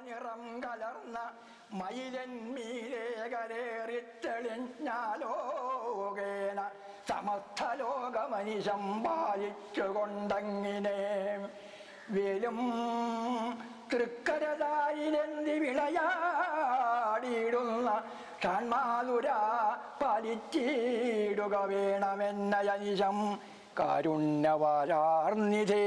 നിറം കലർന്ന മയിലൻ മീരേ കരേറിത്തെളിഞ്ഞാലോകേന സമസ്ത ലോകമനിശം പാലിച്ചുകൊണ്ടങ്ങിനെ വേലും തൃക്കരതായിലെന്തി വിളയാടിയിടുന്ന ഷൺമാതുര പാലിച്ചിടുക വേണമെന്നയനിശം കാരുണ്യവാരാർനിധേ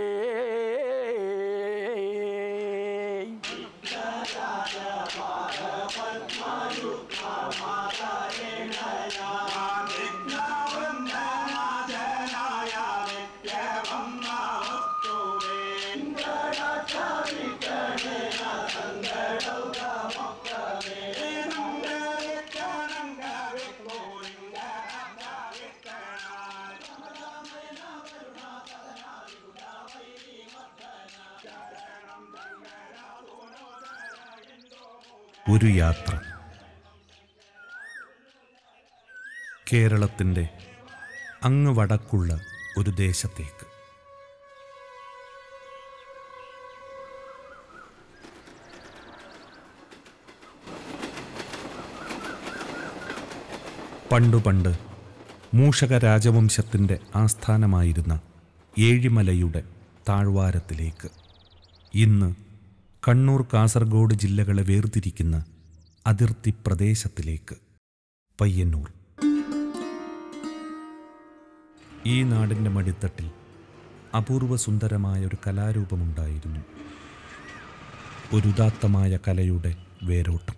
ഒരു യാത്ര കേരളത്തിൻ്റെ അങ്ങ് വടക്കുള്ള ഒരു ദേശത്തേക്ക് പണ്ടു പണ്ട് മൂഷക രാജവംശത്തിൻ്റെ ആസ്ഥാനമായിരുന്ന ഏഴിമലയുടെ താഴ്വാരത്തിലേക്ക് ഇന്ന് കണ്ണൂർ കാസർഗോഡ് ജില്ലകളെ വേർതിരിക്കുന്ന അതിർത്തി പ്രദേശത്തിലേക്ക് പയ്യന്നൂർ ഈ നാടിൻ്റെ മടിത്തട്ടിൽ അപൂർവ സുന്ദരമായ ഒരു കലാരൂപമുണ്ടായിരുന്നു ഒരു ഉദാത്തമായ കലയുടെ വേരോട്ടം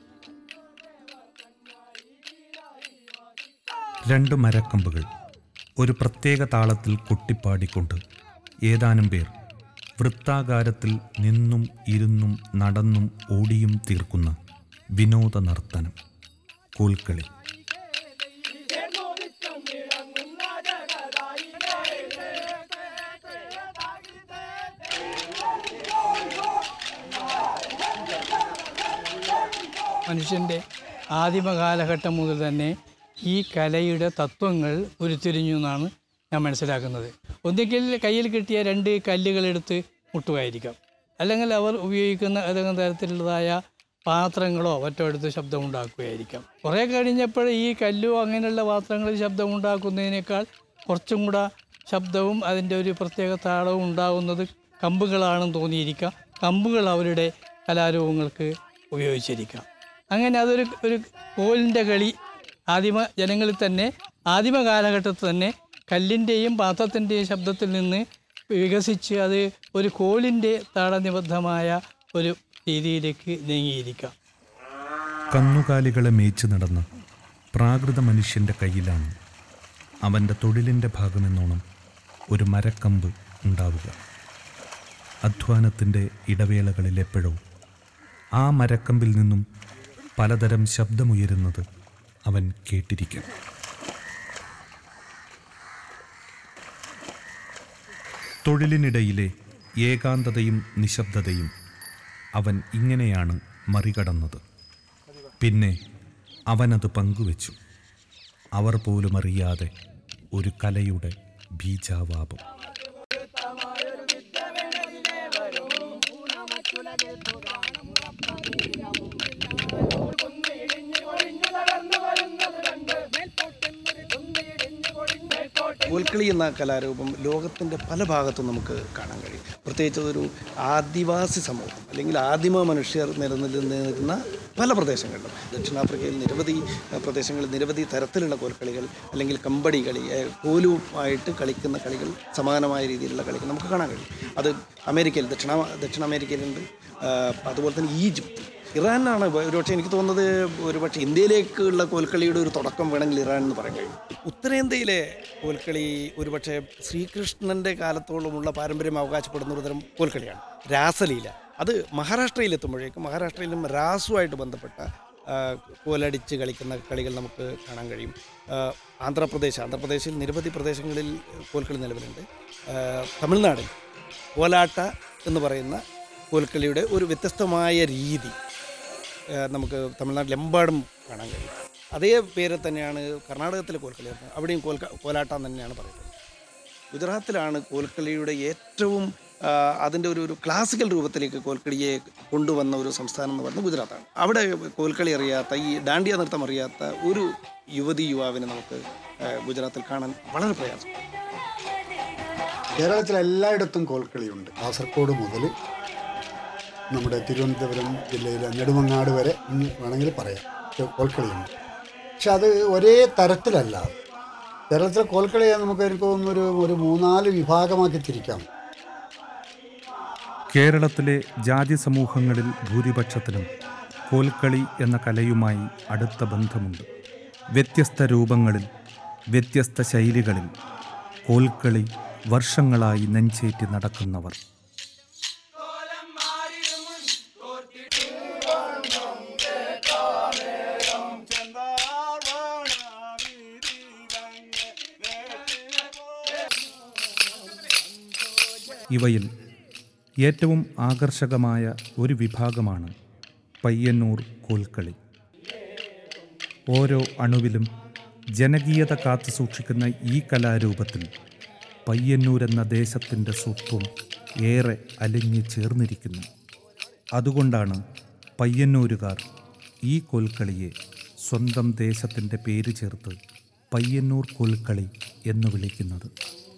രണ്ട് മരക്കമ്പുകൾ ഒരു പ്രത്യേക താളത്തിൽ കൊട്ടിപ്പാടിക്കൊണ്ട് ഏതാനും പേർ വൃത്താകാരത്തിൽ നിന്നും ഇരുന്നും നടന്നും ഓടിയും തീർക്കുന്ന വിനോദ നർത്തനം കോൽക്കളി മനുഷ്യൻ്റെ ആദിമ കാലഘട്ടം മുതൽ തന്നെ ഈ കലയുടെ തത്വങ്ങൾ ഉരുത്തിരിഞ്ഞു എന്നാണ് ഞാൻ മനസ്സിലാക്കുന്നത് ഒന്നുകിൽ കയ്യിൽ കിട്ടിയ രണ്ട് കല്ലുകളെടുത്ത് മുട്ടുമായിരിക്കാം അല്ലെങ്കിൽ അവർ ഉപയോഗിക്കുന്ന ഏതെങ്കിലും തരത്തിലുള്ളതായ പാത്രങ്ങളോ മറ്റോ എടുത്ത് ശബ്ദം ഉണ്ടാക്കുകയായിരിക്കാം കുറേ കഴിഞ്ഞപ്പോൾ ഈ കല്ലോ അങ്ങനെയുള്ള പാത്രങ്ങളിൽ ശബ്ദം ഉണ്ടാക്കുന്നതിനേക്കാൾ കുറച്ചും കൂടെ ശബ്ദവും അതിൻ്റെ ഒരു പ്രത്യേക താളവും ഉണ്ടാകുന്നത് കമ്പുകളാണെന്ന് തോന്നിയിരിക്കാം കമ്പുകൾ അവരുടെ കലാരൂപങ്ങൾക്ക് ഉപയോഗിച്ചിരിക്കാം അങ്ങനെ അതൊരു ഒരു കോലിൻ്റെ കളി ആദിമ ജനങ്ങളിൽ തന്നെ ആദിമ കാലഘട്ടത്തിൽ തന്നെ കല്ലിൻ്റെയും പാത്രത്തിൻ്റെയും ശബ്ദത്തിൽ നിന്ന് വികസിച്ച് അത് ഒരു കോലിൻ്റെ താളനിബദ്ധമായ ഒരു രീതിയിലേക്ക് നീങ്ങിയിരിക്കാം കന്നുകാലികളെ മേച്ചു നടന്ന പ്രാകൃത മനുഷ്യൻ്റെ കയ്യിലാണ് അവൻ്റെ തൊഴിലിൻ്റെ ഭാഗമെന്നോണം ഒരു മരക്കമ്പ് ഉണ്ടാവുക അധ്വാനത്തിൻ്റെ ഇടവേളകളിൽ എപ്പോഴോ ആ മരക്കമ്പിൽ നിന്നും പലതരം ശബ്ദമുയരുന്നത് അവൻ കേട്ടിരിക്കും തൊഴിലിനിടയിലെ ഏകാന്തതയും നിശബ്ദതയും അവൻ ഇങ്ങനെയാണ് മറികടന്നത് പിന്നെ അവനത് പങ്കുവച്ചു അവർ പോലും അറിയാതെ ഒരു കലയുടെ ബീജാവാപം കോൽക്കളി എന്ന കലാരൂപം ലോകത്തിൻ്റെ പല ഭാഗത്തും നമുക്ക് കാണാൻ കഴിയും പ്രത്യേകിച്ച് അതൊരു ആദിവാസി സമൂഹം അല്ലെങ്കിൽ ആദിമ മനുഷ്യർ നിലനിന്നിരുന്ന പല പ്രദേശങ്ങളിലും ദക്ഷിണാഫ്രിക്കയിൽ നിരവധി ഏഹ്, പ്രദേശങ്ങളിൽ നിരവധി തരത്തിലുള്ള കോൽക്കളികൾ അല്ലെങ്കിൽ കമ്പടി കളി ഏഹ്, കോലുമായിട്ട് കളിക്കുന്ന കളികൾ സമാനമായ രീതിയിലുള്ള കളികൾ നമുക്ക് കാണാൻ കഴിയും അത് അമേരിക്കയിൽ ദക്ഷിണ ദക്ഷിണ അമേരിക്കയിലുണ്ട് ഏഹ്, അതുപോലെ തന്നെ ഈജിപ്ത് ഇറാനാണ് ഒരുപക്ഷെ എനിക്ക് തോന്നുന്നത് ഒരുപക്ഷെ ഇന്ത്യയിലേക്കുള്ള കോൽക്കളിയുടെ ഒരു തുടക്കം വേണമെങ്കിൽ ഇറാൻ എന്ന് പറയാൻ കഴിയും ഉത്തരേന്ത്യയിലെ കോൽക്കളി ഒരുപക്ഷെ ശ്രീകൃഷ്ണൻ്റെ കാലത്തോളമുള്ള പാരമ്പര്യം അവകാശപ്പെടുന്ന ഒരു തരം കോൽക്കളിയാണ് രാസലീല അത് മഹാരാഷ്ട്രയിലെത്തുമ്പോഴേക്കും മഹാരാഷ്ട്രയിലും രാസുമായിട്ട് ബന്ധപ്പെട്ട ആ, കോലടിച്ച് കളിക്കുന്ന കളികൾ നമുക്ക് കാണാൻ കഴിയും ആ, ആന്ധ്രാപ്രദേശ് ആന്ധ്രാപ്രദേശിൽ നിരവധി പ്രദേശങ്ങളിൽ കോൽക്കളി നിലവിലുണ്ട് ആ, തമിഴ്നാടിൽ കോലാട്ട എന്ന് പറയുന്ന കോൽക്കളിയുടെ ഒരു വ്യത്യസ്തമായ രീതി ഏഹ് നമുക്ക് തമിഴ്നാട്ടിലെമ്പാടും കാണാൻ കഴിയും അതേ പേര് തന്നെയാണ് കർണാടകത്തിലെ കോൽക്കളി വരുന്നത് അവിടെയും കോൽക്ക കോലാട്ടം തന്നെയാണ് പറയുന്നത് ഗുജറാത്തിലാണ് കോൽക്കളിയുടെ ഏറ്റവും ആ, അതിൻ്റെ ഒരു ഒരു ക്ലാസിക്കൽ രൂപത്തിലേക്ക് കോൽക്കളിയെ കൊണ്ടുവന്ന ഒരു സംസ്ഥാനം എന്ന് പറയുന്നത് ഗുജറാത്താണ് അവിടെ കോൽക്കളി അറിയാത്ത ഈ ഡാണ്ടിയ നൃത്തം അറിയാത്ത ഒരു യുവതി യുവാവിനെ നമുക്ക് ആ, ഗുജറാത്തിൽ കാണാൻ വളരെ പ്രയാസം കേരളത്തിൽ എല്ലായിടത്തും കോൽക്കളിയുണ്ട് കാസർഗോഡ് മുതൽ നമ്മുടെ തിരുവനന്തപുരം ജില്ലയിലെ നെടുമങ്ങാട് വരെ ഇന്ന് വേണമെങ്കിൽ പറയാം കോ- കോൽക്കളിയുണ്ട് പക്ഷെ അത് ഒരേ തരത്തിലല്ല കേരളത്തിലെ കോൽക്കളിയെ നമുക്ക് എനിക്ക് തോന്നുന്നു ഒരു ഒരു മൂന്നാല് വിഭാഗമാക്കി തിരിക്കാം കേരളത്തിലെ ജാതി സമൂഹങ്ങളിൽ ഭൂരിപക്ഷത്തിനും കോൽക്കളി എന്ന കലയുമായി അടുത്ത ബന്ധമുണ്ട് വ്യത്യസ്ത രൂപങ്ങളിൽ വ്യത്യസ്ത ശൈലികളിൽ കോൽക്കളി വർഷങ്ങളായി നെഞ്ചേറ്റി നടക്കുന്നവർ ഇവയിൽ ഏറ്റവും ആകർഷകമായ ഒരു വിഭാഗമാണ് പയ്യന്നൂർ കോൽക്കളി ഓരോ അണുവിലും ജനകീയത കാത്തു സൂക്ഷിക്കുന്ന ഈ കലാരൂപത്തിൽ പയ്യന്നൂർ എന്ന ദേശത്തിൻ്റെ സ്വത്വം ഏറെ അലിഞ്ഞു ചേർന്നിരിക്കുന്നു അതുകൊണ്ടാണ് പയ്യന്നൂരുകാർ ഈ കോൽക്കളിയെ സ്വന്തം ദേശത്തിൻ്റെ പേര് ചേർത്ത് പയ്യന്നൂർ കോൽക്കളി എന്ന് വിളിക്കുന്നത്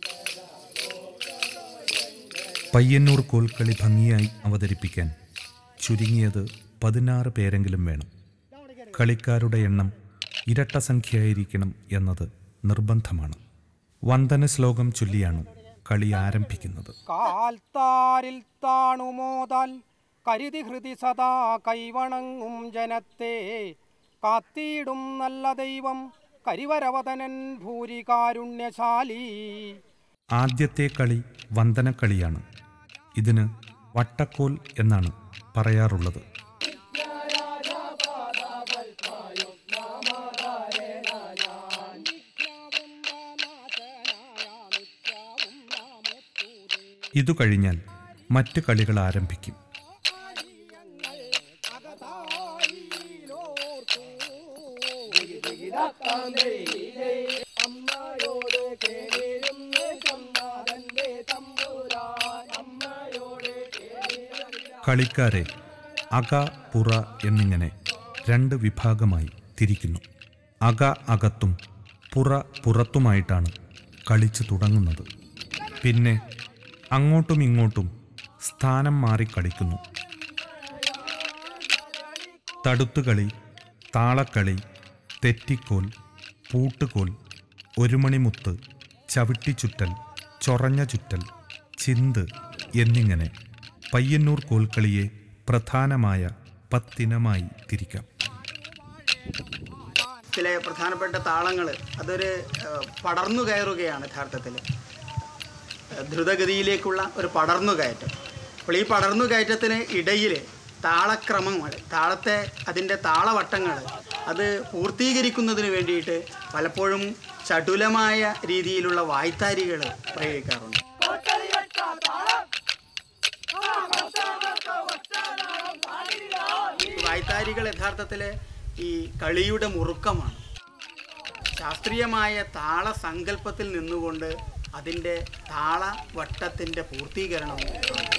പയ്യന്നൂർ കോൽക്കളി ഭംഗിയായി അവതരിപ്പിക്കാൻ ചുരുങ്ങിയത് പതിനാറ് പേരെങ്കിലും വേണം കളിക്കാരുടെ എണ്ണം ഇരട്ട സംഖ്യയായിരിക്കണം എന്നത് നിർബന്ധമാണ് വന്ദന ശ്ലോകം ചൊല്ലിയാണ് കളി ആരംഭിക്കുന്നത് കാൽത്താരിൽ താണുമോതാൽ കരുതി ഹൃതി സദാ കൈവണങ്ങും ജനത്തെ കാത്തിയിടും നല്ല ദൈവം കരിവരവതനൻ ഭൂരികാരുണ്യശാലി ആദ്യത്തെ കളി വന്ദനക്കളിയാണ് ഇതിന് വട്ടക്കോൽ എന്നാണ് പറയാറുള്ളത് ഇതു കഴിഞ്ഞാൽ മറ്റ് കളികൾ ആരംഭിക്കും കളിക്കാരെ അക പുറ എന്നിങ്ങനെ രണ്ട് വിഭാഗമായി തിരിക്കുന്നു അക അകത്തും പുറ പുറത്തുമായിട്ടാണ് കളിച്ചു തുടങ്ങുന്നത് പിന്നെ അങ്ങോട്ടും ഇങ്ങോട്ടും സ്ഥാനം മാറി കളിക്കുന്നു തടുത്തുകളി താളക്കളി തെറ്റിക്കോൽ പൂട്ടുകോൽ ഒരുമണിമുത്ത് ചവിട്ടിച്ചുറ്റൽ ചൊറഞ്ഞ ചുറ്റൽ ചിന്ത് എന്നിങ്ങനെ പയ്യന്നൂർ കോൽക്കളിയെ പ്രധാനമായ പത്തിനമായി തിരിക്കാം ചില പ്രധാനപ്പെട്ട താളങ്ങൾ അതൊരു ഏഹ്, പടർന്നു കയറുകയാണ് യഥാർത്ഥത്തിൽ ഏഹ്, ദ്രുതഗതിയിലേക്കുള്ള ഒരു പടർന്നു കയറ്റം അപ്പോൾ ഈ പടർന്നു കയറ്റത്തിന് ഇടയിൽ താളക്രമങ്ങൾ താളത്തെ അതിൻ്റെ താളവട്ടങ്ങൾ അത് പൂർത്തീകരിക്കുന്നതിന് വേണ്ടിയിട്ട് പലപ്പോഴും ചടുലമായ രീതിയിലുള്ള വായ്ത്താരികൾ പ്രയോഗിക്കാറുണ്ട് ഈ വായ്ത്താരികൾ യഥാർത്ഥത്തിൽ ഈ കളിയുടെ മുറുക്കമാണ് ശാസ്ത്രീയമായ താള സങ്കല്പത്തിൽ നിന്നുകൊണ്ട് അതിൻ്റെ താളവട്ടത്തിൻ്റെ പൂർത്തീകരണവും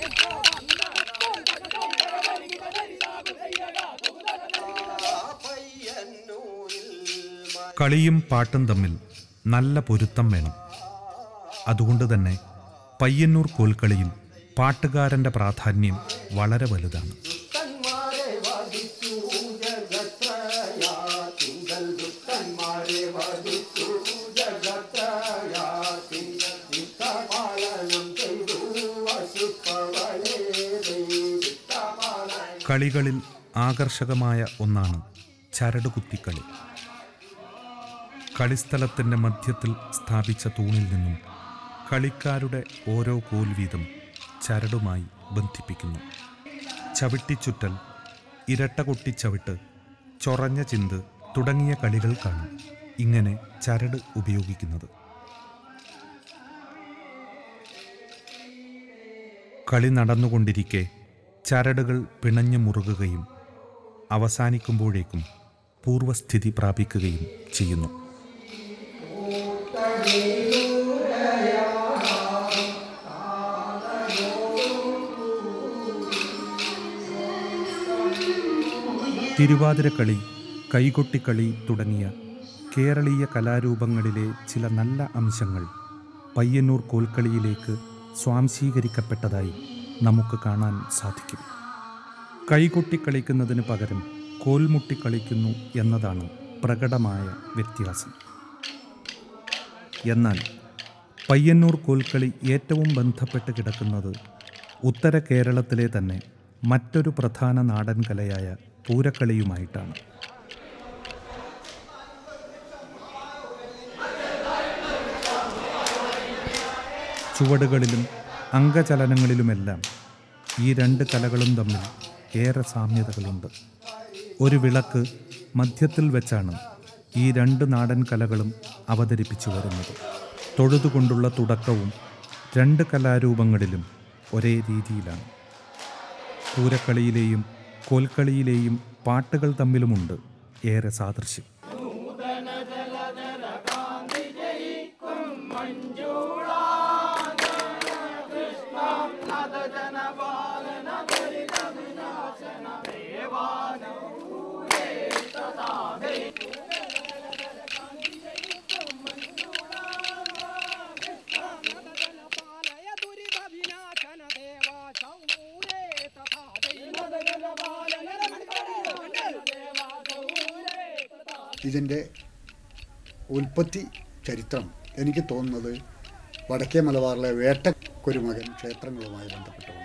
കളിയും പാട്ടും തമ്മിൽ നല്ല പൊരുത്തം വേണം അതുകൊണ്ട് തന്നെ പയ്യന്നൂർ കോൽക്കളിയിൽ പാട്ടുകാരൻ്റെ പ്രാധാന്യം വളരെ വലുതാണ് കളികളിൽ ആകർഷകമായ ഒന്നാണ് ചരടുകുത്തിക്കളി കളിസ്ഥലത്തിൻ്റെ മധ്യത്തിൽ സ്ഥാപിച്ച തൂണിൽ നിന്നും കളിക്കാരുടെ ഓരോ കോൽ വീതം ചരടുമായി ബന്ധിപ്പിക്കുന്നു ചവിട്ടിച്ചുറ്റൽ ഇരട്ടകൊട്ടി ചവിട്ട് ചൊറഞ്ഞ ചിന്ത് തുടങ്ങിയ കളികൾക്കാണ് ഇങ്ങനെ ചരട് ഉപയോഗിക്കുന്നത് കളി നടന്നുകൊണ്ടിരിക്കെ ചരടുകൾ പിണഞ്ഞു മുറുകുകയും അവസാനിക്കുമ്പോഴേക്കും പൂർവസ്ഥിതി പ്രാപിക്കുകയും ചെയ്യുന്നു തിരുവാതിരക്കളി കൈകൊട്ടിക്കളി തുടങ്ങിയ കേരളീയ കലാരൂപങ്ങളിലെ ചില നല്ല അംശങ്ങൾ പയ്യന്നൂർ കോൽക്കളിയിലേക്ക് സ്വാംശീകരിക്കപ്പെട്ടതായി നമുക്ക് കാണാൻ സാധിക്കും കൈകൊട്ടി കളിക്കുന്നതിന് പകരം കോൽമുട്ടി കളിക്കുന്നു എന്നതാണ് പ്രകടമായ വ്യത്യാസം എന്നാൽ പയ്യന്നൂർ കോൽക്കളി ഏറ്റവും ബന്ധപ്പെട്ട് കിടക്കുന്നത് ഉത്തര കേരളത്തിലെ തന്നെ മറ്റൊരു പ്രധാന നാടൻ കലയായ പൂരക്കളിയുമായിട്ടാണ് ചുവടുകളിലും അംഗചലനങ്ങളിലുമെല്ലാം ഈ രണ്ട് കലകളും തമ്മിൽ ഏറെ സാമ്യതകളുണ്ട് ഒരു വിളക്ക് മധ്യത്തിൽ വെച്ചാണ് ഈ രണ്ട് നാടൻ കലകളും അവതരിപ്പിച്ചു വരുന്നത് തൊഴുതുകൊണ്ടുള്ള തുടക്കവും രണ്ട് കലാരൂപങ്ങളിലും ഒരേ രീതിയിലാണ് പൂരക്കളിയിലെയും കോൽക്കളിയിലെയും പാട്ടുകൾ തമ്മിലുമുണ്ട് ഏറെ സാദൃശ്യം പാലയ ദുരിത വിനാശന ദേവ ശൗരേ തഥാ ഇതിൻ്റെ ഉൽപ്പത്തി ചരിത്രം എനിക്ക് തോന്നുന്നത് വടക്കേ മലബാറിലെ വേട്ടക്കൊരുമകൻ ക്ഷേത്രങ്ങളുമായി ബന്ധപ്പെട്ടുകൊണ്ട്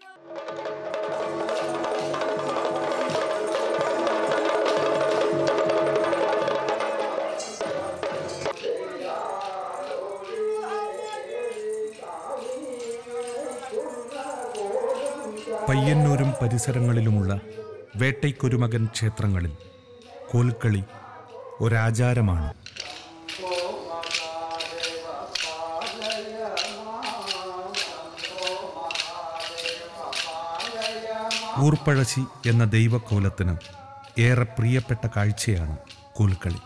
പയ്യന്നൂരും പരിസരങ്ങളിലുമുള്ള വേട്ടയ്ക്കൊരുമകൻ ക്ഷേത്രങ്ങളിൽ കോൽക്കളി ഒരാചാരമാണ് ഊർപ്പഴശി എന്ന ദൈവക്കോലത്തിന് ഏറെ പ്രിയപ്പെട്ട കാഴ്ചയാണ് കോൽക്കളി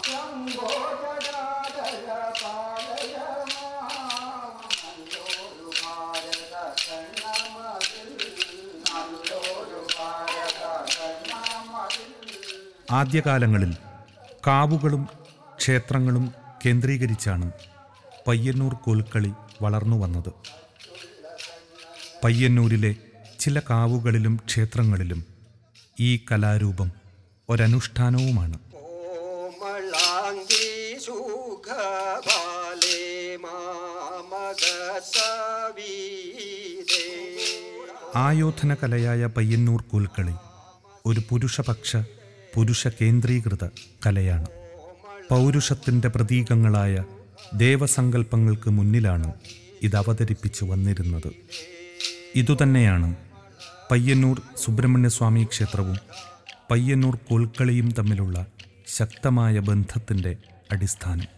ആദ്യകാലങ്ങളിൽ കാവുകളും ക്ഷേത്രങ്ങളും കേന്ദ്രീകരിച്ചാണ് പയ്യന്നൂർ കോൽക്കളി വളർന്നു വന്നത് പയ്യന്നൂരിലെ ചില കാവുകളിലും ക്ഷേത്രങ്ങളിലും ഈ കലാരൂപം ഒരനുഷ്ഠാനവുമാണ് കോമളാംഗി സുഖബാലേ മാമക സവീതേ ആയോധന കലയായ പയ്യന്നൂർ കോൽക്കളി ഒരു പുരുഷപക്ഷ പുരുഷ കേന്ദ്രീകൃത കലയാണ് പൗരുഷത്തിൻ്റെ പ്രതീകങ്ങളായ ദേവസങ്കല്പങ്ങൾക്ക് മുന്നിലാണ് ഇത് അവതരിപ്പിച്ചു വന്നിരുന്നത് ഇതുതന്നെയാണ് പയ്യന്നൂർ സുബ്രഹ്മണ്യസ്വാമി ക്ഷേത്രവും പയ്യന്നൂർ കോൽക്കളിയും തമ്മിലുള്ള ശക്തമായ ബന്ധത്തിൻ്റെ അടിസ്ഥാനം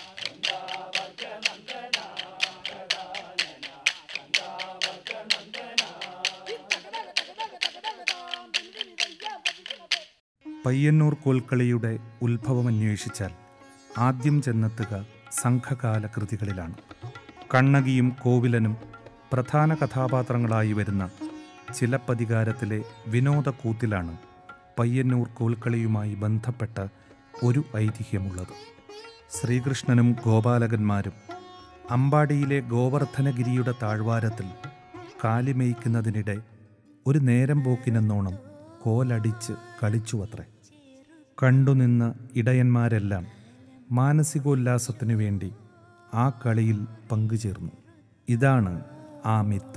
പയ്യന്നൂർ കോൽക്കളിയുടെ ഉത്ഭവം അന്വേഷിച്ചാൽ ആദ്യം ചെന്നെത്തുക സംഘകാല കൃതികളിലാണ് കണ്ണകിയും കോവിലനും പ്രധാന കഥാപാത്രങ്ങളായി വരുന്ന ചിലപ്പതികാരത്തിലെ വിനോദക്കൂത്തിലാണ് പയ്യന്നൂർ കോൽക്കളിയുമായി ബന്ധപ്പെട്ട ഒരു ഐതിഹ്യമുള്ളത് ശ്രീകൃഷ്ണനും ഗോപാലകന്മാരും അമ്പാടിയിലെ ഗോവർദ്ധനഗിരിയുടെ താഴ്വാരത്തിൽ കാലിമേയ്ക്കുന്നതിനിടെ ഒരു നേരം പോക്കിനെന്നോണം കോലടിച്ച് കളിച്ചുവത്രേ കണ്ടുനിന്ന ഇടയന്മാരെല്ലാം മാനസികോല്ലാസത്തിനു വേണ്ടി ആ കളിയിൽ പങ്കുചേർന്നു ഇതാണ് ആ മിത്ത്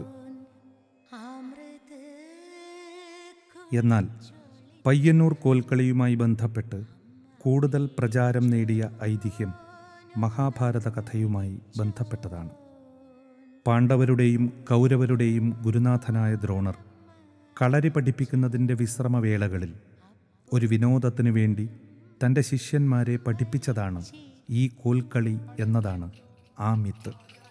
എന്നാൽ പയ്യന്നൂർ കോൽക്കളിയുമായി ബന്ധപ്പെട്ട് കൂടുതൽ പ്രചാരം നേടിയ ഐതിഹ്യം മഹാഭാരത കഥയുമായി ബന്ധപ്പെട്ടതാണ് പാണ്ഡവരുടെയും കൗരവരുടെയും ഗുരുനാഥനായ ദ്രോണർ കളരി പഠിപ്പിക്കുന്നതിൻ്റെ വിശ്രമവേളകളിൽ ഒരു വിനോദത്തിനു വേണ്ടി തൻ്റെ ശിഷ്യന്മാരെ പഠിപ്പിച്ചതാണ് ഈ കോൽക്കളി എന്നതാണ് ആ മിത്ത്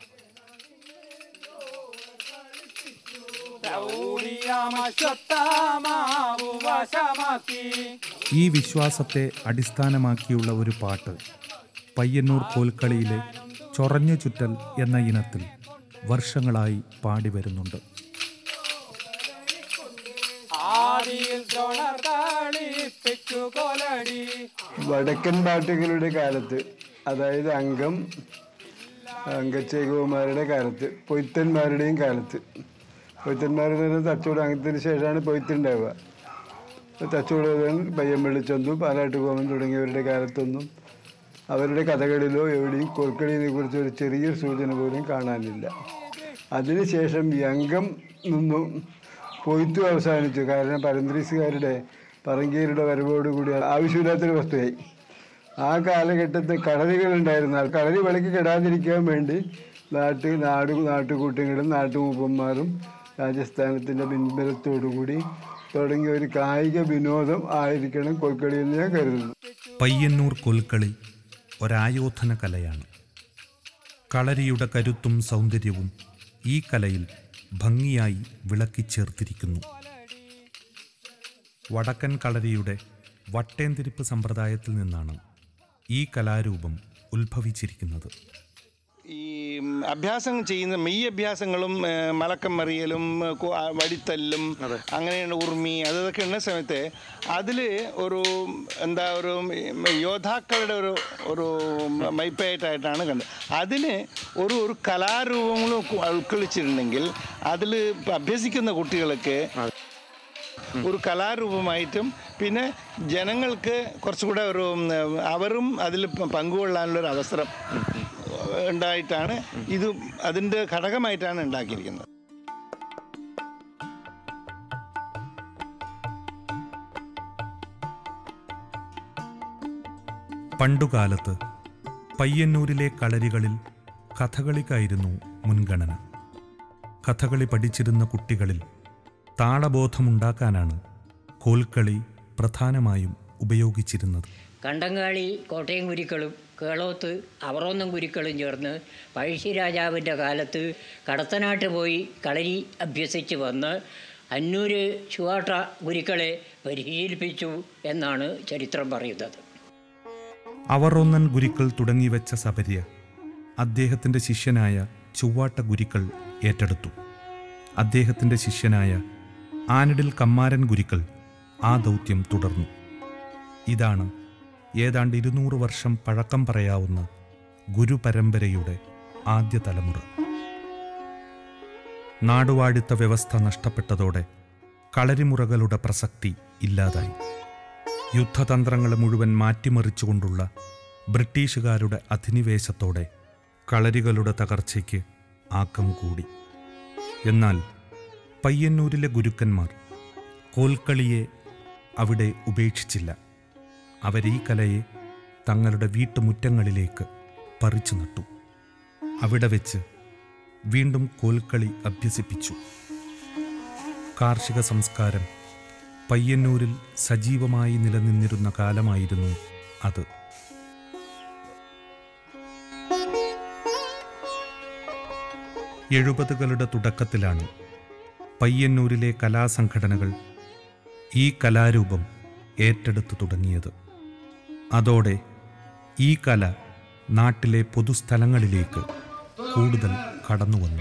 ഈ വിശ്വാസത്തെ അടിസ്ഥാനമാക്കിയുള്ള ഒരു പാട്ട് പയ്യന്നൂർ കോൽക്കളിയിലെ ചൊറഞ്ഞു ചുറ്റൽ എന്ന ഇനത്തിൽ വർഷങ്ങളായി പാടി വരുന്നുണ്ട് ആദിയിൽ ദ്രോണർ താളിച്ച ഉറപ്പിച്ചു കോലടി വടക്കൻ പാട്ടുകളുടെ കാലത്ത് അതായത് അംഗം അംഗച്ചേകവന്മാരുടെ കാലത്ത് പൊയ്ത്തന്മാരുടെയും കാലത്ത് പൊയ്ത്തന്മാരെന്ന് പറയുന്നത് തച്ചോട് അംഗത്തിന് ശേഷമാണ് പൊയ്ത്തുണ്ടാവുക തച്ചോടുകൻ പയ്യമ്പള്ളിച്ചന്തു പാലാട്ട് കോമൻ തുടങ്ങിയവരുടെ കാലത്തൊന്നും അവരുടെ കഥകളിലോ എവിടെയും കോൽക്കളിയെ കുറിച്ച് ഒരു ചെറിയ സൂചന പോലും കാണാനില്ല അതിനുശേഷം ഈ അംഗം നിന്നും പൊയ്ത്തു അവസാനിച്ചു കാരണം പരന്ത്രീസുകാരുടെ പറങ്കീരുടെ വരവോടുകൂടി ആവശ്യമില്ലാത്തൊരു വസ്തുവായി ആ കാലഘട്ടത്തിൽ കളരികളുണ്ടായിരുന്നു ആ കളരി വിളക്ക് കെടാതിരിക്കാൻ വേണ്ടി നാട്ട് നാട് നാട്ടുകൂട്ടങ്ങളും നാട്ടുമൂപ്പന്മാരും രാജസ്ഥാനത്തിൻ്റെ പിൻബലത്തോടുകൂടി തുടങ്ങിയ ഒരു കായിക വിനോദം ആയിരിക്കണം കൊൽക്കളി എന്ന് ഞാൻ കരുതുന്നു പയ്യന്നൂർ കൊൽക്കളി ഒരായോധന കലയാണ് കളരിയുടെ കരുത്തും സൗന്ദര്യവും ഈ കലയിൽ ഭംഗിയായി വിളക്കിച്ചേർത്തിരിക്കുന്നു വടക്കൻ കളരിയുടെ വട്ടേന്തിരിപ്പ് സമ്പ്രദായത്തിൽ നിന്നാണ് ഈ കലാരൂപം ഉത്ഭവിച്ചിരിക്കുന്നത് ഈ ഉം, അഭ്യാസം ചെയ്യുന്ന മെയ് അഭ്യാസങ്ങളും ഏഹ്, മലക്കം മറിയലും ഏഹ്, കു- ആ, വടിത്തല്ലും അങ്ങനെയുള്ള ഉർമി അതൊക്കെ ഉള്ള സമയത്ത് അതിൽ ഒരു എന്താ ഒരു ഉം, യോദ്ധാക്കളുടെ ഒരു ഒരു മൈപ്പേറ്റായിട്ടാണ് കണ്ടത് അതിന് ഒരു ഒരു കലാരൂപങ്ങളും കു- ഉൾക്കൊള്ളിച്ചിട്ടുണ്ടെങ്കിൽ അതിൽ അഭ്യസിക്കുന്ന കുട്ടികൾക്ക് ഒരു കലാരൂപമായിട്ടും പിന്നെ ജനങ്ങൾക്ക് കുറച്ചുകൂടെ ഒരു ഉം, അവരും അതിൽ പ- പങ്കുകൊള്ളാനുള്ള ഒരു അവസരം ഉണ്ടായിട്ടാണ് ഇത് അതിൻ്റെ ഘടകമായിട്ടാണ് ഉണ്ടാക്കിയിരിക്കുന്നത് പണ്ടുകാലത്ത് പയ്യന്നൂരിലെ കളരികളിൽ കഥകളിക്കായിരുന്നു മുൻഗണന കഥകളി പഠിച്ചിരുന്ന കുട്ടികളിൽ താളബോധമുണ്ടാക്കാനാണ് കോൽക്കളി പ്രധാനമായും ഉപയോഗിച്ചിരുന്നത് കണ്ടങ്ങാളി കോട്ടയം കുരുക്കളും കേളോത്ത് അവറോന്നം കുരുക്കളും ചേർന്ന് പഴശ്ശി രാജാവിൻ്റെ കാലത്ത് കടത്തനാട്ട് പോയി കളരി അഭ്യസിച്ച് വന്ന് അന്നൂര് ചുവാട്ട ഗുരുക്കളെ പരിശീലിപ്പിച്ചു എന്നാണ് ചരിത്രം പറയുന്നത് അവറൊന്നൻ ഗുരുക്കൾ തുടങ്ങിവെച്ച സബര്യ അദ്ദേഹത്തിൻ്റെ ശിഷ്യനായ ചൊവ്വാട്ട ഗുരുക്കൾ ഏറ്റെടുത്തു അദ്ദേഹത്തിൻ്റെ ശിഷ്യനായ ആനഡിൽ കമ്മാരൻ ഗുരുക്കൾ ആ ദൗത്യം തുടർന്നു ഇതാണ് ഏതാണ്ട് ഇരുന്നൂറ് വർഷം പഴക്കം പറയാവുന്ന ഗുരുപരമ്പരയുടെ ആദ്യ തലമുറ നാടുവാഴിത്ത വ്യവസ്ഥ നഷ്ടപ്പെട്ടതോടെ കളരിമുറകളുടെ പ്രസക്തി ഇല്ലാതായി യുദ്ധതന്ത്രങ്ങളെ മുഴുവൻ മാറ്റിമറിച്ചുകൊണ്ടുള്ള ബ്രിട്ടീഷുകാരുടെ അധിനിവേശത്തോടെ കളരികളുടെ തകർച്ചയ്ക്ക് ആക്കം കൂടി എന്നാൽ പയ്യന്നൂരിലെ ഗുരുക്കന്മാർ കോൽക്കളിയെ അവിടെ ഉപേക്ഷിച്ചില്ല അവരീ കലയെ തങ്ങളുടെ വീട്ടുമുറ്റങ്ങളിലേക്ക് പറിച്ചു നട്ടു അവിടെ വെച്ച് വീണ്ടും കോൽക്കളി അഭ്യസിപ്പിച്ചു കാർഷിക സംസ്കാരം പയ്യന്നൂരിൽ സജീവമായി നിലനിന്നിരുന്ന കാലമായിരുന്നു അത് എഴുപതുകളുടെ തുടക്കത്തിലാണ് പയ്യന്നൂരിലെ കലാസംഘടനകൾ ഈ കലാരൂപം ഏറ്റെടുത്തു തുടങ്ങിയത് അതോടെ ഈ കല നാട്ടിലെ പൊതുസ്ഥലങ്ങളിലേക്ക് കൂടുതൽ കടന്നുവന്നു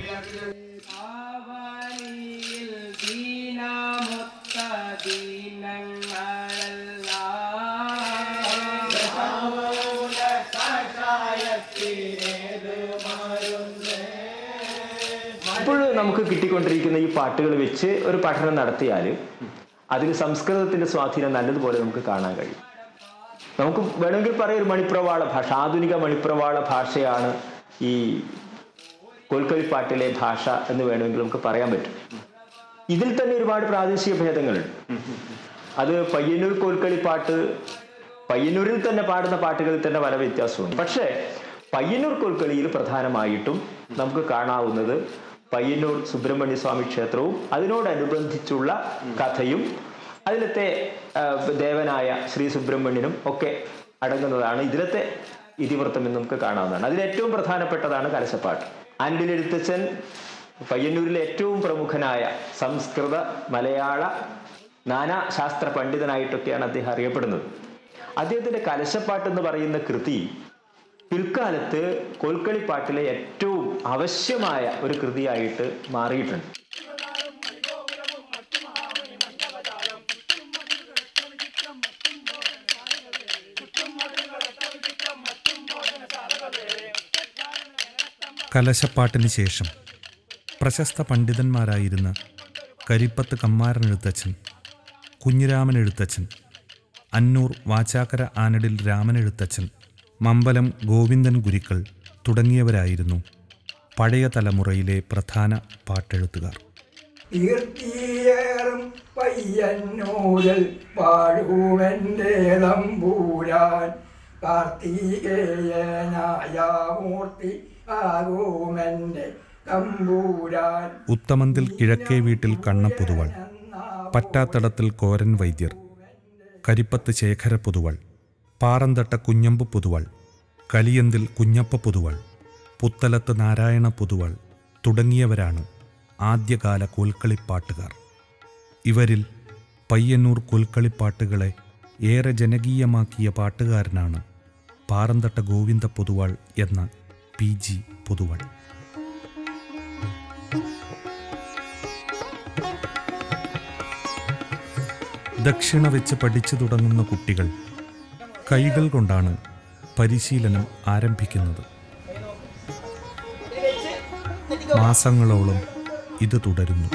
ഇപ്പോൾ നമുക്ക് കിട്ടിക്കൊണ്ടിരിക്കുന്ന ഈ പാട്ടുകൾ വെച്ച് ഒരു പഠനം നടത്തിയാൽ അതിൽ സംസ്കൃതത്തിന്റെ സ്വാധീനം നല്ലതുപോലെ നമുക്ക് കാണാൻ കഴിയും നമുക്ക് വേണമെങ്കിൽ പറയാം ഒരു മണിപ്രവാള ഭാഷ ആധുനിക മണിപ്രവാള ഭാഷയാണ് ഈ കോൽക്കളിപ്പാട്ടിലെ ഭാഷ എന്ന് വേണമെങ്കിൽ നമുക്ക് പറയാൻ പറ്റും ഇതിൽ തന്നെ ഒരുപാട് പ്രാദേശിക ഭേദങ്ങളുണ്ട് അത് പയ്യന്നൂർ കോൽക്കളിപ്പാട്ട് പയ്യന്നൂരിൽ തന്നെ പാടുന്ന പാട്ടുകളിൽ തന്നെ പല വ്യത്യാസമുണ്ട് പക്ഷേ പയ്യന്നൂർ കോൽക്കളിയിൽ പ്രധാനമായിട്ടും നമുക്ക് കാണാവുന്നത് പയ്യന്നൂർ സുബ്രഹ്മണ്യ സ്വാമി ക്ഷേത്രവും അതിനോടനുബന്ധിച്ചുള്ള കഥയും അതിലത്തെ ആ, ദേവനായ ശ്രീ സുബ്രഹ്മണ്യനും ഒക്കെ അടങ്ങുന്നതാണ് ഇതിലത്തെ ഇതിവൃത്തം എന്ന് നമുക്ക് കാണാവുന്നതാണ് അതിൽ ഏറ്റവും പ്രധാനപ്പെട്ടതാണ് കലശപ്പാട്ട് ആൻഡിൽ എഴുത്തച്ഛൻ പയ്യന്നൂരിലെ ഏറ്റവും പ്രമുഖനായ സംസ്കൃത മലയാള നാനാ ശാസ്ത്ര പണ്ഡിതനായിട്ടൊക്കെയാണ് അദ്ദേഹം അറിയപ്പെടുന്നത് അദ്ദേഹത്തിന്റെ കലശപ്പാട്ട് എന്ന് പറയുന്ന കൃതി പിൽക്കാലത്ത് കോൽക്കളിപ്പാട്ടിലെ ഏറ്റവും ആവശ്യമായ ഒരു കൃതിയായിട്ട് മാറിയിട്ടുണ്ട് കലശപ്പാട്ടിന് ശേഷം പ്രശസ്ത പണ്ഡിതന്മാരായിരുന്ന കരിപ്പത്ത് കമ്മാരൻ എഴുത്തച്ഛൻ കുഞ്ഞിരാമൻ എഴുത്തച്ഛൻ അന്നൂർ വാചാക്കര ആനടിൽ രാമൻ എഴുത്തച്ഛൻ മമ്പലം ഗോവിന്ദൻ ഗുരുക്കൾ തുടങ്ങിയവരായിരുന്നു പഴയ തലമുറയിലെ പ്രധാന പാട്ടെഴുത്തുകാർ കീർത്തിയേറും പയ്യന്നൂരിൽ വാഴുമെൻ്റെ തമ്പൂരാൻ കാർത്തികേയനായ മൂർത്തി ആകുമെൻ്റെ തമ്പൂരാൻ ഉത്തമന്തിൽ കിഴക്കേ വീട്ടിൽ കണ്ണ പൊതുവാൾ പറ്റാത്തടത്തിൽ കോരൻ വൈദ്യർ കരിപ്പത്ത് ശേഖര പൊതുവാൾ പാറന്തട്ട കുഞ്ഞമ്പ് പൊതുവാൾ കലിയന്തിൽ കുഞ്ഞപ്പ പൊതുവാൾ പുത്തലത്ത് നാരായണ പൊതുവാൾ തുടങ്ങിയവരാണ് ആദ്യകാല കോൽക്കളിപ്പാട്ടുകാർ ഇവരിൽ പയ്യന്നൂർ കോൽക്കളിപ്പാട്ടുകളെ ഏറെ ജനകീയമാക്കിയ പാട്ടുകാരനാണ് പാറന്തട്ട ഗോവിന്ദ പൊതുവാൾ എന്ന പി ജി പൊതുവാൾ ദക്ഷിണ വെച്ച് പഠിച്ചു തുടങ്ങുന്ന കുട്ടികൾ കൈകൾ കൊണ്ടാണ് പരിശീലനം ആരംഭിക്കുന്നത് മാസങ്ങളോളം ഇത് തുടരുന്നു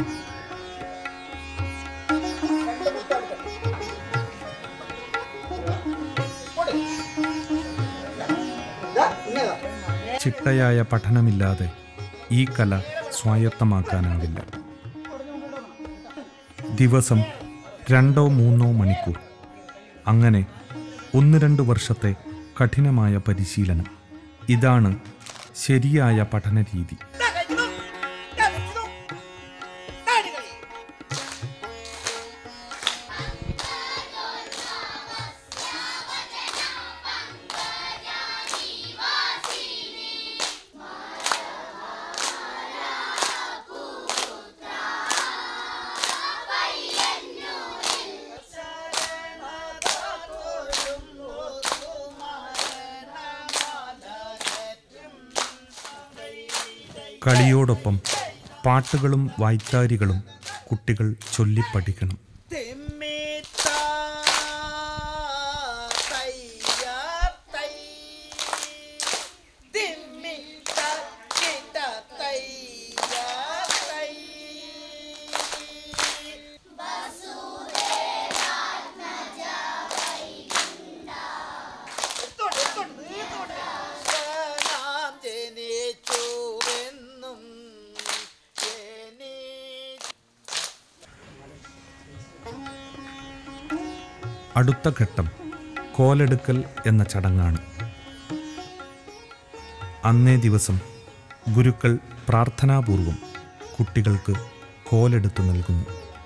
ചിട്ടയായ പഠനമില്ലാതെ ഈ കല സ്വായത്തമാക്കാനാവില്ല ദിവസം രണ്ടോ മൂന്നോ മണിക്കൂർ അങ്ങനെ ഒന്ന് രണ്ട് വർഷത്തെ കഠിനമായ പരിശീലനം ഇതാണ് ശരിയായ പഠന രീതി കളിയോടൊപ്പം പാട്ടുകളും വായ്ത്താരികളും കുട്ടികൾ ചൊല്ലിപ്പഠിക്കണം അടുത്ത ഘട്ടം കോലെടുക്കൽ എന്ന ചടങ്ങാണ് അന്നേ ദിവസം ഗുരുക്കൾ പ്രാർത്ഥനാപൂർവം കുട്ടികൾക്ക് കോലെടുത്തു നൽകുന്നു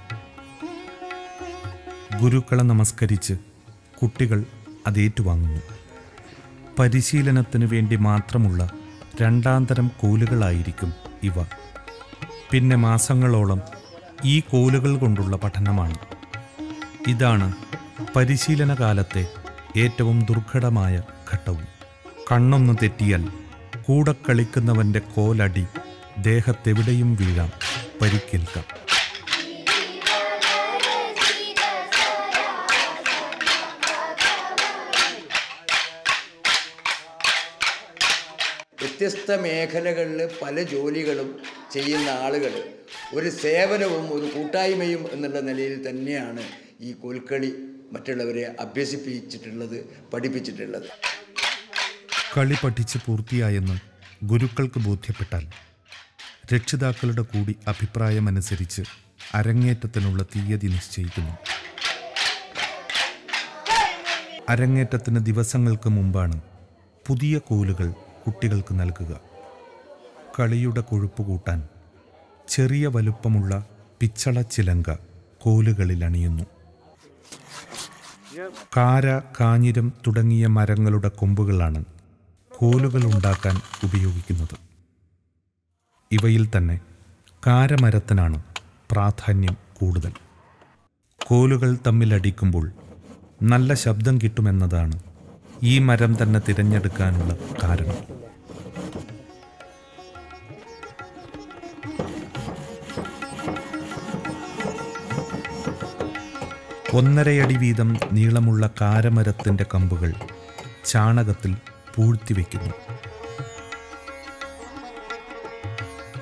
ഗുരുക്കളെ നമസ്കരിച്ച് കുട്ടികൾ അത് ഏറ്റുവാങ്ങുന്നു പരിശീലനത്തിന് വേണ്ടി മാത്രമുള്ള രണ്ടാന്തരം കോലുകളായിരിക്കും ഇവ പിന്നെ മാസങ്ങളോളം ഈ കോലുകൾ കൊണ്ടുള്ള പഠനമാണ് ഇതാണ് പരിശീലന കാലത്തെ ഏറ്റവും ദുർഘടമായ ഘട്ടവും കണ്ണൊന്ന് തെറ്റിയാൽ കൂടെ കളിക്കുന്നവൻ്റെ കോലടി ദേഹത്തെവിടെയും വീഴാം പരിക്കേൽക്കാം വ്യത്യസ്ത മേഖലകളിൽ പല ജോലികളും ചെയ്യുന്ന ആളുകൾ ഒരു സേവനവും ഒരു കൂട്ടായ്മയും എന്നുള്ള നിലയിൽ തന്നെയാണ് ഈ കോൽക്കളി മറ്റുള്ളവരെ അഭ്യസിപ്പിച്ചിട്ടുള്ളത് പഠിപ്പിച്ചിട്ടുള്ളത് കളി പഠിച്ച് പൂർത്തിയായെന്ന് ഗുരുക്കൾക്ക് ബോധ്യപ്പെട്ടാൽ രക്ഷിതാക്കളുടെ കൂടി അഭിപ്രായമനുസരിച്ച് അരങ്ങേറ്റത്തിനുള്ള തീയതി നിശ്ചയിക്കുന്നു അരങ്ങേറ്റത്തിന് ദിവസങ്ങൾക്ക് മുമ്പാണ് പുതിയ കോലുകൾ കുട്ടികൾക്ക് നൽകുക കളിയുടെ കൊഴുപ്പ് കൂട്ടാൻ ചെറിയ വലുപ്പമുള്ള പിച്ചള ചിലങ്ക കോലുകളിൽ അണിയുന്നു കാര കാഞ്ഞിരം തുടങ്ങിയ മരങ്ങളുടെ കൊമ്പുകളാണ് കോലുകൾ ഉണ്ടാക്കാൻ ഉപയോഗിക്കുന്നത് ഇവയിൽ തന്നെ കാരമരത്തിനാണ് പ്രാധാന്യം കൂടുതൽ കോലുകൾ തമ്മിലടിക്കുമ്പോൾ നല്ല ശബ്ദം കിട്ടുമെന്നതാണ് ഈ മരം തന്നെ തിരഞ്ഞെടുക്കാനുള്ള കാരണം ഒന്നരയടി വീതം നീളമുള്ള കാരമരത്തിൻ്റെ കമ്പുകൾ ചാണകത്തിൽ പൂഴ്ത്തിവെക്കുന്നു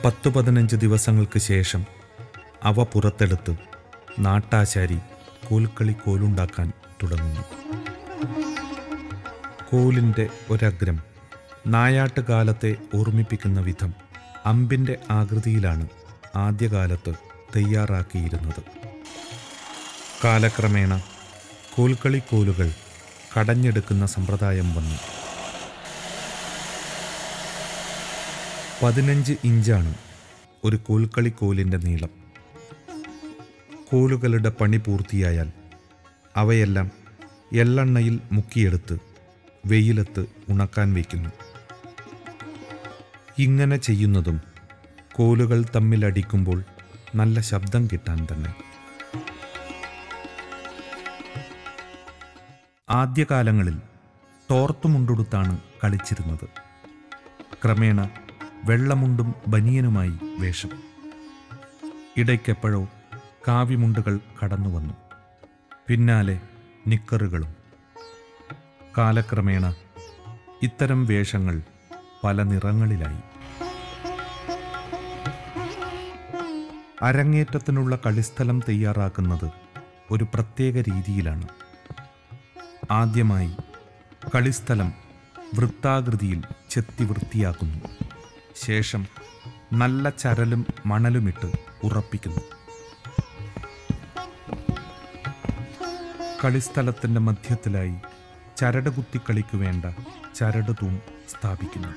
പത്തു പതിനഞ്ച് ദിവസങ്ങൾക്ക് ശേഷം അവ പുറത്തെടുത്ത് നാട്ടാശാരി കോൽക്കളി കോലുണ്ടാക്കാൻ തുടങ്ങുന്നു കോലിൻ്റെ ഒരഗ്രം നായാട്ട് കാലത്തെ ഓർമ്മിപ്പിക്കുന്ന വിധം അമ്പിൻ്റെ ആകൃതിയിലാണ് ആദ്യകാലത്ത് തയ്യാറാക്കിയിരുന്നത് കാലക്രമേണ കോൽക്കളി കോലുകൾ കടഞ്ഞെടുക്കുന്ന സമ്പ്രദായം വന്നു പതിനഞ്ച് ഇഞ്ചാണ് ഒരു കോൽക്കളി കോലിൻ്റെ നീളം കോലുകളുടെ പണി പൂർത്തിയായാൽ അവയെല്ലാം എള്ളെണ്ണയിൽ മുക്കിയെടുത്ത് വെയിലത്ത് ഉണക്കാൻ വയ്ക്കുന്നു ഇങ്ങനെ ചെയ്യുന്നതും കോലുകൾ തമ്മിലടിക്കുമ്പോൾ നല്ല ശബ്ദം കിട്ടാൻ തന്നെ ആദ്യകാലങ്ങളിൽ തോർത്തുമുണ്ടുടുത്താണ് കളിച്ചിരുന്നത് ക്രമേണ വെള്ളമുണ്ടും ബനിയനുമായി വേഷം ഇടയ്ക്കെപ്പോഴോ കാവിമുണ്ടുകൾ കടന്നു വന്നു പിന്നാലെ നിക്കറുകളും കാലക്രമേണ ഇത്തരം വേഷങ്ങൾ പല നിറങ്ങളിലായി അരങ്ങേറ്റത്തിനുള്ള കളിസ്ഥലം തയ്യാറാക്കുന്നത് ഒരു പ്രത്യേക രീതിയിലാണ് ആദ്യമായി കളിസ്ഥലം വൃത്താകൃതിയിൽ ചെത്തി വൃത്തിയാക്കുന്നു ശേഷം നല്ല ചരലും മണലുമിട്ട് ഉറപ്പിക്കുന്നു കളിസ്ഥലത്തിൻ്റെ മധ്യത്തിലായി ചരട് കുത്തിക്കളിക്കു വേണ്ട ചരട് തൂൺ സ്ഥാപിക്കുന്നു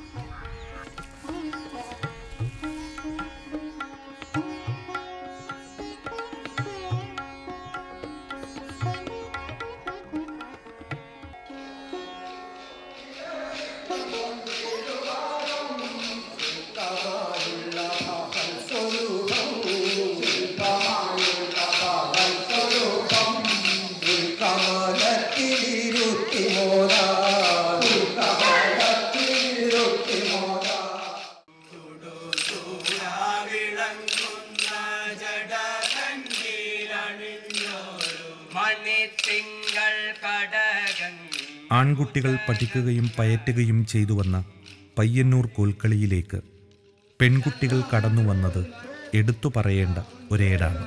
മണിത്തിങ്കൾ കടകങ്ങൾ ആൺകുട്ടികൾ പഠിക്കുകയും പയറ്റുകയും ചെയ്തു വന്ന പയ്യന്നൂർ കോൽക്കളിയിലേക്ക് പെൺകുട്ടികൾ കടന്നു വന്നത് എടുത്തു പറയേണ്ട ഒരേടാണ്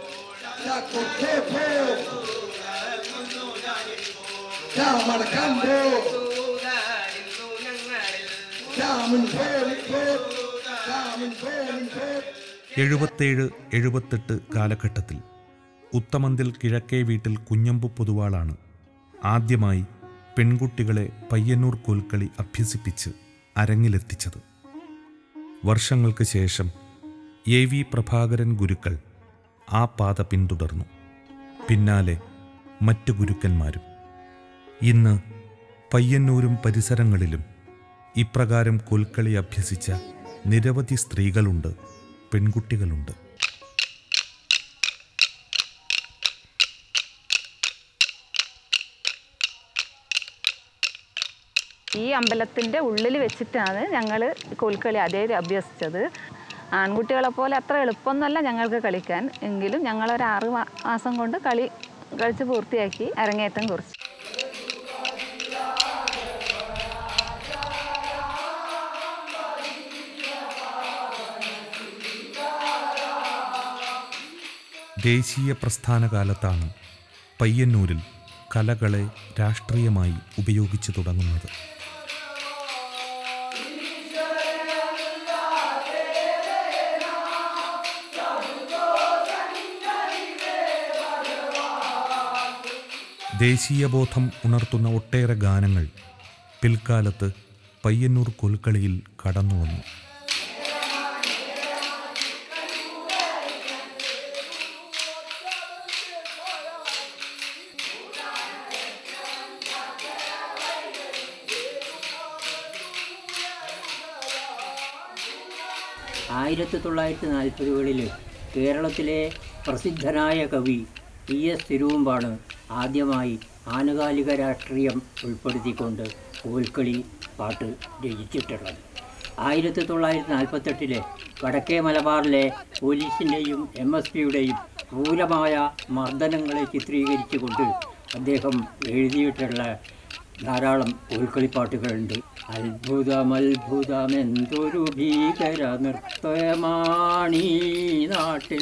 എഴുപത്തേഴ് എഴുപത്തെട്ട് കാലഘട്ടത്തിൽ ഉത്തമന്തിൽ കിഴക്കേ വീട്ടിൽ കുഞ്ഞമ്പു പൊതുവാളാണ് ആദ്യമായി പെൺകുട്ടികളെ പയ്യന്നൂർ കോൽക്കളി അഭ്യസിപ്പിച്ച് അരങ്ങിലെത്തിച്ചത് വർഷങ്ങൾക്ക് ശേഷം എ വി പ്രഭാകരൻ ഗുരുക്കൾ ആ പാത പിന്തുടർന്നു പിന്നാലെ മറ്റു ഗുരുക്കന്മാരും ഇന്ന് പയ്യന്നൂരും പരിസരങ്ങളിലും ഇപ്രകാരം കോൽക്കളി അഭ്യസിച്ച നിരവധി സ്ത്രീകളുണ്ട് പെൺകുട്ടികളുണ്ട് ഈ അമ്പലത്തിൻ്റെ ഉള്ളിൽ വെച്ചിട്ടാണ് ഞങ്ങൾ കോൽക്കളി അതേ അഭ്യസിച്ചത് ആൺകുട്ടികളെ പോലെ അത്ര എളുപ്പമൊന്നുമല്ല ഞങ്ങൾക്ക് കളിക്കാൻ എങ്കിലും ഞങ്ങളൊരു ആറ് മാ- മാസം കൊണ്ട് കളി കളിച്ച് പൂർത്തിയാക്കി അരങ്ങേറ്റം കുറിച്ചു ദേശീയ പ്രസ്ഥാന കാലത്താണ് പയ്യന്നൂരിൽ കലകളെ രാഷ്ട്രീയമായി ഉപയോഗിച്ചു തുടങ്ങുന്നത് ദേശീയബോധം ഉണർത്തുന്ന ഒട്ടേറെ ഗാനങ്ങൾ പിൽക്കാലത്ത് പയ്യന്നൂർ കൊൽക്കളിയിൽ കടന്നുവന്നു ആയിരത്തി തൊള്ളായിരത്തി നാൽപ്പതുകളിൽ കേരളത്തിലെ പ്രസിദ്ധനായ കവി ടി എസ് തിരുവുമ്പാണ് ആദ്യമായി ആനുകാലിക രാഷ്ട്രീയം ഉൾപ്പെടുത്തിക്കൊണ്ട് കോൽക്കളി പാട്ട് രചിച്ചിട്ടുള്ളത് ആയിരത്തി തൊള്ളായിരത്തി നാൽപ്പത്തെട്ടിലെ വടക്കേ മലബാറിലെ പോലീസിൻ്റെയും എം എസ് പിയുടെയും ക്രൂരമായ മർദ്ദനങ്ങളെ ചിത്രീകരിച്ചുകൊണ്ട് അദ്ദേഹം എഴുതിയിട്ടുള്ള ധാരാളം കോൽക്കളിപ്പാട്ടുകളുണ്ട് അത്ഭുതം അത്ഭുതമെന്തൊരു ഭീകര നൃത്തമാണീ നാട്ടിൽ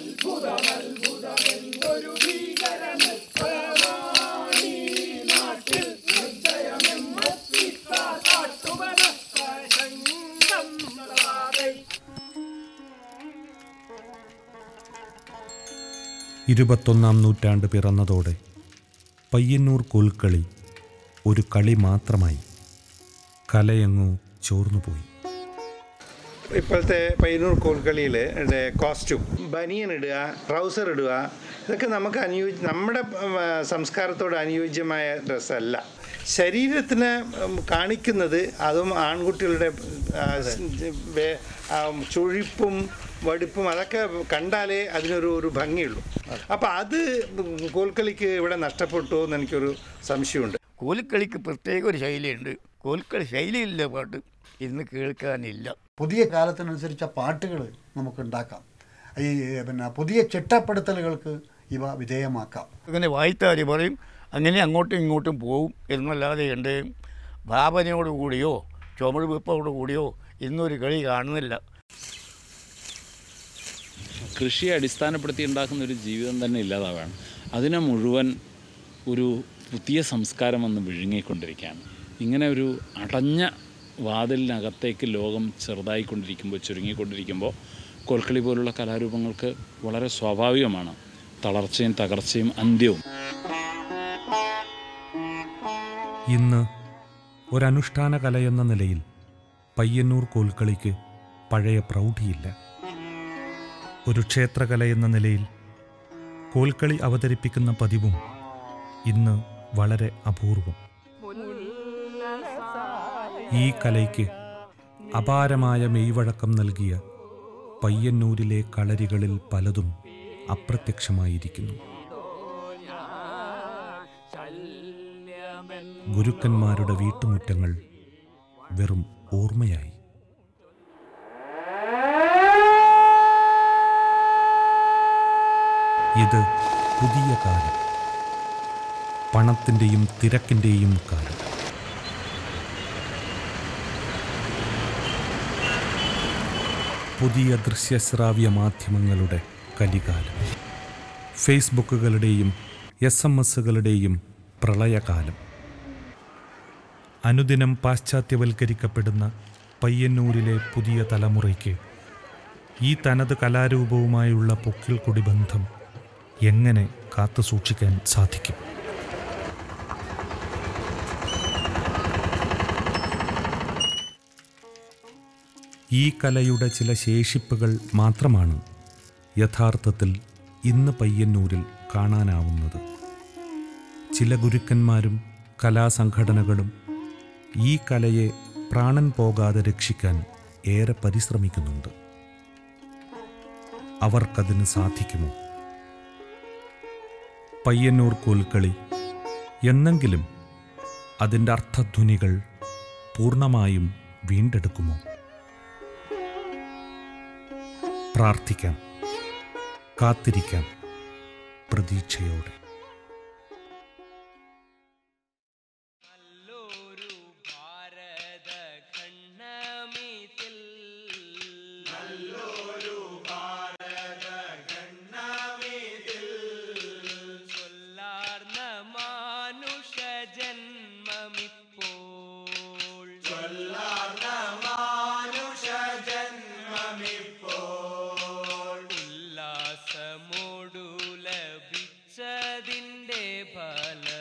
ഇരുപത്തൊന്നാം നൂറ്റാണ്ട് പിറന്നതോടെ പയ്യന്നൂർ കോൽക്കളി ഒരു കളി മാത്രമായി കലയങ്ങു ചോർന്നുപോയി ഇപ്പോഴത്തെ പയ്യന്നൂർ കോൽക്കളിയിൽ കോസ്റ്റ്യൂം ബനിയൻ ഇടുക ട്രൗസർ ഇടുക ഇതൊക്കെ നമുക്ക് അനുയോജ്യ നമ്മുടെ ഉം, ആ, സംസ്കാരത്തോട് അനുയോജ്യമായ ഡ്രസ്സല്ല ശരീരത്തിന് ഉം, കാണിക്കുന്നത് അതും ആൺകുട്ടികളുടെ ആ, സ്- വേ- ആ, ചുഴിപ്പും വടിപ്പും അതൊക്കെ കണ്ടാലേ അതിനൊരു ഒരു ഭംഗിയുള്ളൂ അപ്പം അത് കോൽക്കളിക്ക് ഇവിടെ നഷ്ടപ്പെട്ടു എന്ന് എനിക്കൊരു സംശയമുണ്ട് കോൽക്കളിക്ക് പ്രത്യേക ഒരു ശൈലിയുണ്ട് കോൽക്കളി ശൈലിയില്ല പാട്ട് ഇന്ന് കേൾക്കാനില്ല പുതിയ കാലത്തിനനുസരിച്ച പാട്ടുകൾ നമുക്ക് ഉണ്ടാക്കാം ഈ പിന്നെ പുതിയ ചിട്ടപ്പെടുത്തലുകൾക്ക് ഇവ വിധേയമാക്കാം അങ്ങനെ വായ്ത്താരി പറയും അങ്ങനെ അങ്ങോട്ടും ഇങ്ങോട്ടും പോവും എന്നല്ലാതെ എൻ്റെ ഭാവനയോട് കൂടിയോ ചുമട് വെപ്പോട് കൂടിയോ ഇന്നൊരു കളി കാണുന്നില്ല കൃഷിയെ അടിസ്ഥാനപ്പെടുത്തി ഉണ്ടാക്കുന്ന ഒരു ജീവിതം തന്നെ ഇല്ലാതാവുകയാണ് അതിനെ മുഴുവൻ ഒരു പുതിയ സംസ്കാരം വന്ന് വിഴുങ്ങിക്കൊണ്ടിരിക്കുകയാണ് ഇങ്ങനെ ഒരു അടഞ്ഞ വാതിലിനകത്തേക്ക് ലോകം ചെറുതായിക്കൊണ്ടിരിക്കുമ്പോൾ ചുരുങ്ങിക്കൊണ്ടിരിക്കുമ്പോൾ കോൽക്കളി പോലുള്ള കലാരൂപങ്ങൾക്ക് വളരെ സ്വാഭാവികമാണ് തളർച്ചയും തകർച്ചയും അന്ത്യവും ഇന്ന് ഒരനുഷ്ഠാന കലയെന്ന നിലയിൽ പയ്യന്നൂർ കോൽക്കളിക്ക് പഴയ പ്രൗഢിയില്ല ഒരു ക്ഷേത്രകല എന്ന നിലയിൽ കോൽക്കളി അവതരിപ്പിക്കുന്ന പതിവും ഇന്ന് വളരെ അപൂർവം ഈ കലയ്ക്ക് അപാരമായ മെയ്വഴക്കം നൽകിയ പയ്യന്നൂരിലെ കളരികളിൽ പലതും അപ്രത്യക്ഷമായിരിക്കുന്നു ഗുരുക്കന്മാരുടെ വീട്ടുമുറ്റങ്ങൾ വെറും ഓർമ്മയായി ഇത് പുതിയ കാലം പണത്തിൻ്റെയും തിരക്കിൻ്റെയും കാലം പുതിയ ദൃശ്യശ്രാവ്യ മാധ്യമങ്ങളുടെ കലികാലം ഫേസ്ബുക്കുകളുടെയും എസ് എം എസുകളുടെയും പ്രളയകാലം അനുദിനം പാശ്ചാത്യവൽക്കരിക്കപ്പെടുന്ന പയ്യന്നൂരിലെ പുതിയ തലമുറയ്ക്ക് ഈ തനത് കലാരൂപവുമായുള്ള പൊക്കിൾക്കൊടി ബന്ധം എങ്ങനെ കാത്തു സൂക്ഷിക്കാൻ സാധിക്കും ഈ കലയുടെ ചില ശേഷിപ്പുകൾ മാത്രമാണ് യഥാർത്ഥത്തിൽ ഇന്ന് പയ്യന്നൂരിൽ കാണാനാവുന്നത് ചില ഗുരുക്കന്മാരും കലാസംഘടനകളും ഈ കലയെ പ്രാണൻ പോകാതെ രക്ഷിക്കാൻ ഏറെ പരിശ്രമിക്കുന്നുണ്ട് അവർക്കതിന് സാധിക്കുമോ പയ്യന്നൂർ കോൽക്കളി എന്നെങ്കിലും അതിൻ്റെ അർത്ഥധ്വനികൾ പൂർണ്ണമായും വീണ്ടെടുക്കുമോ പ്രാർത്ഥിക്കാം കാത്തിരിക്കാം പ്രതീക്ഷയോടെ നല്ലൊരു ഭാരത ഖണ്ഡമിതിൽ ചൊല്ലാർന്ന മാനുഷ ജന്മമിപ്പോൾ ചൊല്ലാർന്ന മാനുഷ ജന്മമിപ്പോൾ ഉല്ലാസമോടു ലഭിച്ചതിൻ്റെ ഫലം